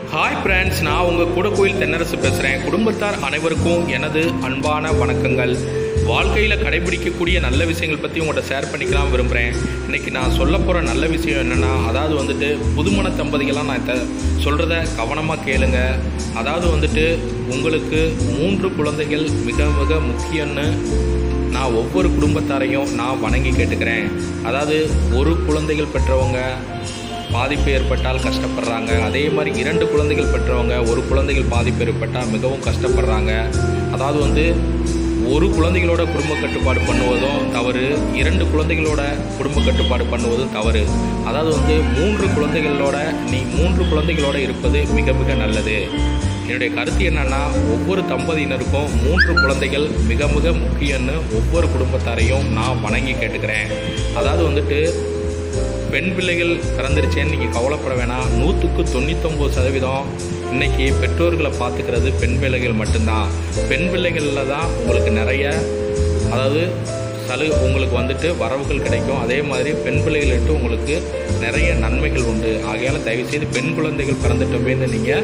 hi friends நான் உங்கள் கூட கோயில் தென்னரசு பேசுகிறேன் குடும்பத்தார் அனைவருக்கும் எனது அன்பான வணக்கங்கள் வாழ்க்கையில் கடைபிடிக்கக்கூடிய நல்ல விஷயங்கள் பற்றி உங்கள்கிட்ட ஷேர் பண்ணிக்கலாம் விரும்புகிறேன் இன்றைக்கி நான் சொல்ல போகிற நல்ல விஷயம் என்னென்னா அதாவது வந்துட்டு புதுமண தம்பதிகளாம் நான் இதை சொல்கிறத கவனமாக கேளுங்க அதாவது வந்துட்டு உங்களுக்கு மூன்று குழந்தைகள் மிக மிக முக்கியம்னு நான் ஒவ்வொரு குடும்பத்தாரையும் நான் வணங்கி கேட்டுக்கிறேன் அதாவது ஒரு குழந்தைகள் பெற்றவங்க பாதிப்பு ஏற்பட்டால் கஷ்டப்படுறாங்க அதே மாதிரி இரண்டு குழந்தைகள் பெற்றவங்க ஒரு குழந்தைகள் பாதிப்பு ஏற்பட்டால் மிகவும் கஷ்டப்படுறாங்க அதாவது வந்து ஒரு குழந்தைகளோட குடும்ப கட்டுப்பாடு பண்ணுவதும் தவறு இரண்டு குழந்தைகளோட குடும்ப கட்டுப்பாடு பண்ணுவதும் தவறு அதாவது வந்து மூன்று குழந்தைகளோட நீ மூன்று குழந்தைகளோட இருப்பது மிக மிக நல்லது என்னுடைய கருத்து என்னன்னா ஒவ்வொரு தம்பதியினருக்கும் மூன்று குழந்தைகள் மிக மிக முக்கியம்னு ஒவ்வொரு குடும்பத்தாரையும் நான் வணங்கி கேட்டுக்கிறேன் அதாவது வந்துட்டு பெண் பிள்ளைகள் பிறந்துருச்சேன்னு நீங்கள் கவலைப்பட வேணாம் நூற்றுக்கு தொண்ணூத்தொம்பது சதவீதம் இன்னைக்கு பெற்றோர்களை பார்த்துக்கிறது பெண் பிள்ளைகள் மட்டும்தான் பெண் பிள்ளைகளில் தான் உங்களுக்கு நிறைய அதாவது சலு உங்களுக்கு வந்துட்டு வரவுகள் கிடைக்கும் அதே மாதிரி பெண் பிள்ளைகள்ட்டு உங்களுக்கு நிறைய நன்மைகள் உண்டு ஆகையால் தயவுசெய்து பெண் குழந்தைகள் பிறந்துட்டோமேன்னு நீங்கள்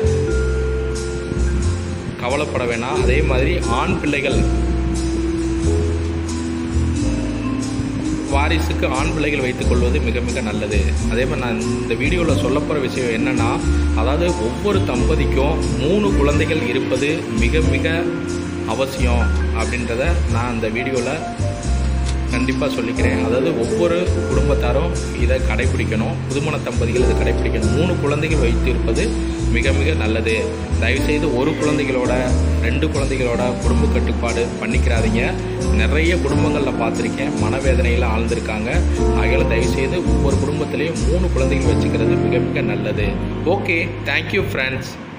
கவலைப்பட வேணாம் அதே மாதிரி ஆண் பிள்ளைகள் வாரிசுக்கு ஆண் பிள்ளைகள் வைத்துக்கொள்வது மிக மிக நல்லது அதே மாதிரி நான் இந்த வீடியோவில் சொல்ல போகிற விஷயம் என்னென்னா அதாவது ஒவ்வொரு தம்பதிக்கும் மூணு குழந்தைகள் இருப்பது மிக மிக அவசியம் அப்படின்றத நான் இந்த வீடியோவில் கண்டிப்பாக சொல்லிக்கிறேன் அதாவது ஒவ்வொரு குடும்பத்தாரும் இதை கடைபிடிக்கணும் புதுமண தம்பதிகள் இதை கடைபிடிக்கணும் மூணு குழந்தைகள் வைத்து இருப்பது மிக மிக நல்லது தயவுசெய்து ஒரு குழந்தைகளோட ரெண்டு குழந்தைகளோட குடும்ப கட்டுப்பாடு பண்ணிக்கிறாதீங்க நிறைய குடும்பங்களில் பார்த்துருக்கேன் மனவேதனையில் ஆழ்ந்திருக்காங்க ஆகையால் தயவுசெய்து ஒவ்வொரு குடும்பத்திலையும் மூணு குழந்தைகள் வச்சுக்கிறது மிக மிக நல்லது ஓகே தேங்க்யூ ஃப்ரெண்ட்ஸ்